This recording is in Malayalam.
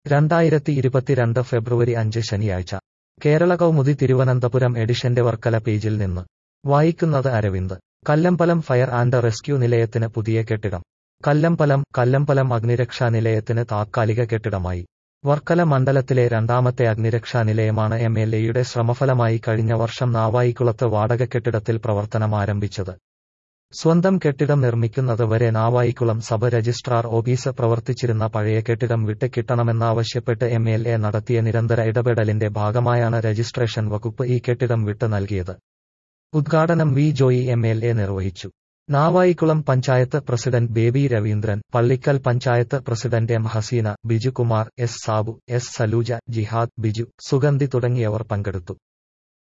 രണ്ടായിരത്തി ഇരുപത്തിരണ്ട് ഫെബ്രുവരി അഞ്ച് ശനിയാഴ്ച കേരള കൗമുദി തിരുവനന്തപുരം എഡിഷന്റെ വർക്കല പേജിൽ നിന്ന് വായിക്കുന്നത് Aravind Kallambalam fire and rescue നിലയത്തിന് പുതിയ കെട്ടിടം കല്ലമ്പലം കല്ലമ്പലം അഗ്നിരക്ഷാ നിലയത്തിന് താത്കാലിക കെട്ടിടമായി വർക്കല മണ്ഡലത്തിലെ രണ്ടാമത്തെ അഗ്നിരക്ഷാ നിലയമാണ് എം എൽ എയുടെ ശ്രമഫലമായി കഴിഞ്ഞ വർഷം നാവായിക്കുളത്ത് വാടക കെട്ടിടത്തിൽ പ്രവർത്തനം ആരംഭിച്ചത് സ്വന്തം കെട്ടിടം നിർമ്മിക്കുന്നത് വരെ നാവായിക്കുളം സബ് രജിസ്ട്രാർ ഓഫീസ് പ്രവർത്തിച്ചിരുന്ന പഴയ കെട്ടിടം വിട്ട് കിട്ടണമെന്നാവശ്യപ്പെട്ട് എം എൽ എ നടത്തിയ നിരന്തര ഇടപെടലിന്റെ ഭാഗമായാണ് രജിസ്ട്രേഷൻ വകുപ്പ് ഈ കെട്ടിടം വിട്ട് നൽകിയത് ഉദ്ഘാടനം V Joy M L A നിർവഹിച്ചു Navaikulam panchayat president Baby Raveendran Pallikkal panchayat president M Haseena Bijukumar S Sabu S Saluja Jihad Biju Sugandhi തുടങ്ങിയവർ പങ്കെടുത്തു